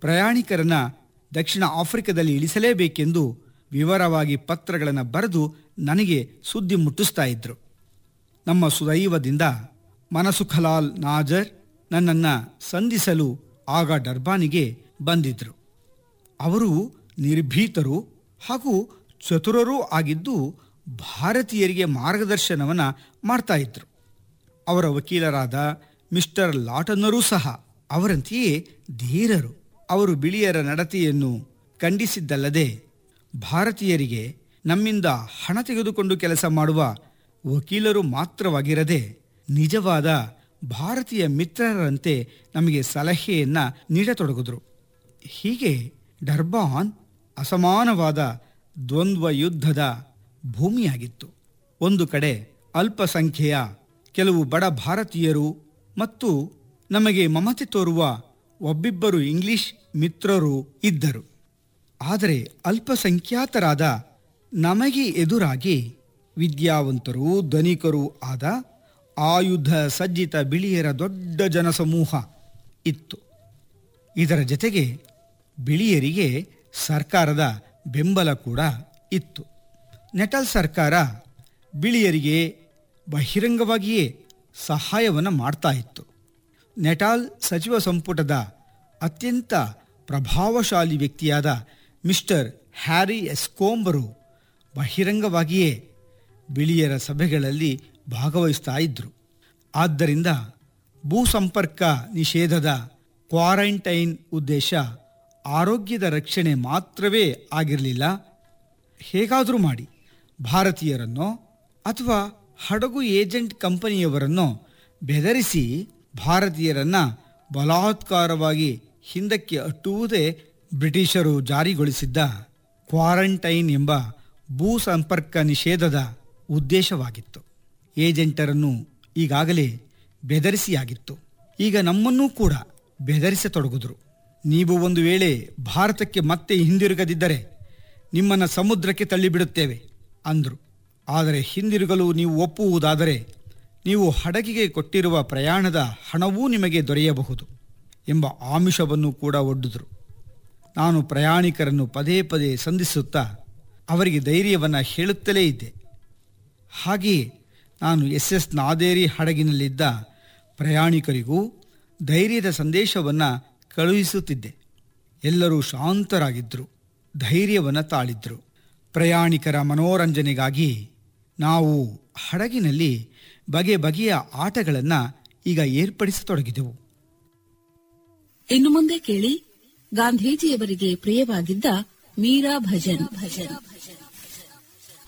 ಪ್ರಯಾಣಿಕರನ್ನ ದಕ್ಷಿಣ ಆಫ್ರಿಕಾದಲ್ಲಿ ಇಳಿಸಲೇಬೇಕೆಂದು ವಿವರವಾಗಿ ಪತ್ರಗಳನ್ನು ಬರೆದು ನನಗೆ ಸುದ್ದಿ ಮುಟ್ಟಿಸ್ತಾ ಇದ್ರು ನಮ್ಮ ಸುದೈವದಿಂದ ಮನಸುಖಲಾಲ್ ನಾಜರ್ ನನ್ನನ್ನು ಸಂಧಿಸಲು ಆಗ ಡರ್ಬಾನಿಗೆ ಬಂದಿದ್ರು ಅವರು ನಿರ್ಭೀತರು ಹಾಗೂ ಚತುರರೂ ಆಗಿದ್ದು ಭಾರತೀಯರಿಗೆ ಮಾರ್ಗದರ್ಶನವನ್ನು ಮಾಡ್ತಾ ಇದ್ರು ಅವರ ವಕೀಲರಾದ ಮಿಸ್ಟರ್ ಲಾಟನ್ನರೂ ಸಹ ಅವರಂತೆಯೇ ಧೀರರು ಅವರು ಬಿಳಿಯರ ನಡತೆಯನ್ನು ಖಂಡಿಸಿದ್ದಲ್ಲದೆ ಭಾರತೀಯರಿಗೆ ನಮ್ಮಿಂದ ಹಣ ತೆಗೆದುಕೊಂಡು ಕೆಲಸ ಮಾಡುವ ವಕೀಲರು ಮಾತ್ರವಾಗಿರದೆ ನಿಜವಾದ ಭಾರತೀಯ ಮಿತ್ರರಂತೆ ನಮಗೆ ಸಲಹೆಯನ್ನ ನೀಡತೊಡಗಿದ್ರು ಹೀಗೆ ಡರ್ಬಾನ್ ಅಸಮಾನವಾದ ದ್ವಂದ್ವ ಯುದ್ಧದ ಭೂಮಿಯಾಗಿತ್ತು ಒಂದು ಕಡೆ ಅಲ್ಪಸಂಖ್ಯೆಯ ಕೆಲವು ಬಡ ಭಾರತೀಯರು ಮತ್ತು ನಮಗೆ ಮಮತೆ ತೋರುವ ಒಬ್ಬಿಬ್ಬರು ಇಂಗ್ಲಿಷ್ ಮಿತ್ರರು ಇದ್ದರು ಆದರೆ ಅಲ್ಪಸಂಖ್ಯಾತರಾದ ನಮಗೆ ಎದುರಾಗಿ ವಿದ್ಯಾವಂತರು ಧನಿಕರು ಆದ ಆಯುಧ ಸಜ್ಜಿತ ಬಿಳಿಯರ ದೊಡ್ಡ ಜನಸಮೂಹ ಇತ್ತು ಇದರ ಜೊತೆಗೆ ಬಿಳಿಯರಿಗೆ ಸರ್ಕಾರದ ಬೆಂಬಲ ಕೂಡ ಇತ್ತು ನೆಟಲ್ ಸರ್ಕಾರ ಬಿಳಿಯರಿಗೆ ಬಹಿರಂಗವಾಗಿಯೇ ಸಹಾಯವನ್ನು ಮಾಡ್ತಾ ಇತ್ತು ನೆಟಾಲ್ ಸಚಿವ ಸಂಪುಟದ ಅತ್ಯಂತ ಪ್ರಭಾವಶಾಲಿ ವ್ಯಕ್ತಿಯಾದ ಮಿಸ್ಟರ್ ಹ್ಯಾರಿ ಎಸ್ಕೋಂಬರು ಬಹಿರಂಗವಾಗಿಯೇ ಬಿಳಿಯರ ಸಭೆಗಳಲ್ಲಿ ಭಾಗವಹಿಸ್ತಾ ಇದ್ದರು ಆದ್ದರಿಂದ ಭೂ ಸಂಪರ್ಕ ನಿಷೇಧದ ಕ್ವಾರಂಟೈನ್ ಉದ್ದೇಶ ಆರೋಗ್ಯದ ರಕ್ಷಣೆ ಮಾತ್ರವೇ ಆಗಿರಲಿಲ್ಲ ಹೇಗಾದರೂ ಮಾಡಿ ಭಾರತೀಯರನ್ನೋ ಅಥವಾ ಹಡಗು ಏಜೆಂಟ್ ಕಂಪನಿಯವರನ್ನೋ ಬೆದರಿಸಿ ಭಾರತೀಯರನ್ನ ಬಲಾತ್ಕಾರವಾಗಿ ಹಿಂದಕ್ಕೆ ಅಟ್ಟುವುದೇ ಬ್ರಿಟಿಷರು ಜಾರಿಗೊಳಿಸಿದ್ದ ಕ್ವಾರಂಟೈನ್ ಎಂಬ ಭೂ ಸಂಪರ್ಕ ನಿಷೇಧದ ಉದ್ದೇಶವಾಗಿತ್ತು ಏಜೆಂಟರನ್ನು ಈಗಾಗಲೇ ಬೆದರಿಸಿಯಾಗಿತ್ತು ಈಗ ನಮ್ಮನ್ನೂ ಕೂಡ ಬೆದರಿಸತೊಡಗಿದ್ರು ನೀವು ಒಂದು ವೇಳೆ ಭಾರತಕ್ಕೆ ಮತ್ತೆ ಹಿಂದಿರುಗದಿದ್ದರೆ ನಿಮ್ಮನ್ನು ಸಮುದ್ರಕ್ಕೆ ತಳ್ಳಿಬಿಡುತ್ತೇವೆ ಅಂದರು ಆದರೆ ಹಿಂದಿರುಗಲು ನೀವು ಒಪ್ಪುವುದಾದರೆ ನೀವು ಹಡಗಿಗೆ ಕೊಟ್ಟಿರುವ ಪ್ರಯಾಣದ ಹಣವೂ ನಿಮಗೆ ದೊರೆಯಬಹುದು ಎಂಬ ಆಮಿಷವನ್ನು ಕೂಡ ಒಡ್ಡಿದ್ರು ನಾನು ಪ್ರಯಾಣಿಕರನ್ನು ಪದೇ ಪದೇ ಸಂಧಿಸುತ್ತಾ ಅವರಿಗೆ ಧೈರ್ಯವನ್ನು ಹೇಳುತ್ತಲೇ ಇದ್ದೆ ಹಾಗೆಯೇ ನಾನು ಎಸ್ ಎಸ್ ನಾದೇರಿ ಹಡಗಿನಲ್ಲಿದ್ದ ಪ್ರಯಾಣಿಕರಿಗೂ ಧೈರ್ಯದ ಸಂದೇಶವನ್ನು ಕಳುಹಿಸುತ್ತಿದ್ದೆ ಎಲ್ಲರೂ ಶಾಂತರಾಗಿದ್ದರು ಧೈರ್ಯವನ್ನು ತಾಳಿದ್ರು ಪ್ರಯಾಣಿಕರ ಮನೋರಂಜನೆಗಾಗಿ ನಾವು ಹಡಗಿನಲ್ಲಿ ಬಗೆ ಬಗೆಯ ಆಟಗಳನ್ನು ಈಗ ಏರ್ಪಡಿಸತೊಡಗಿದೆವು ಇನ್ನು ಮುಂದೆ ಕೇಳಿ ಗಾಂಧೀಜಿಯವರಿಗೆ ಪ್ರಿಯವಾಗಿದ್ದ ಮೀರಾ ಭಜನ್ ಭಜನ್ ಭಜನ್